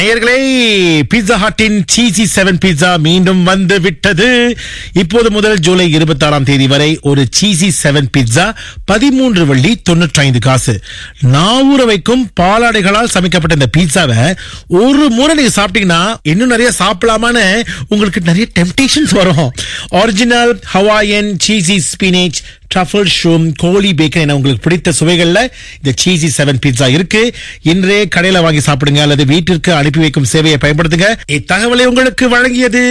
நேயர்களே பீட்சா ஹட்டின் cheesy seven pizza மீண்டும் வந்து விட்டது இப்போது முதல் ஜூலை இருபத்தி ஆறாம் தேதி வரை ஒரு சீசி செவன் பீட்சா பதிமூன்று வெள்ளி தொண்ணூற்றி ஐந்து காசு நாவூர வைக்கும் பாலாடைகளால் சமைக்கப்பட்ட இந்த பீட்சாவை ஒரு முறை நீங்க சாப்பிட்டீங்கன்னா இன்னும் நிறைய சாப்பிடலாமான்னு உங்களுக்கு நிறைய டெம்டேஷன்ஸ் வரும் original Hawaiian cheesy spinach truffle shroom கோழி பேக்கன் என உங்களுக்கு பிடித்த சுவைகள்ல இந்த சீசி செவன் பீட்சா இருக்கு இன்றே கடையில வாங்கி சாப்பிடுங்க அல்லது வீட்டிற்கு அனுப்பி வைக்கும் சேவையை பயன்படுத்துங்க இத்தகவலை உங்களுக்கு வழங்கியது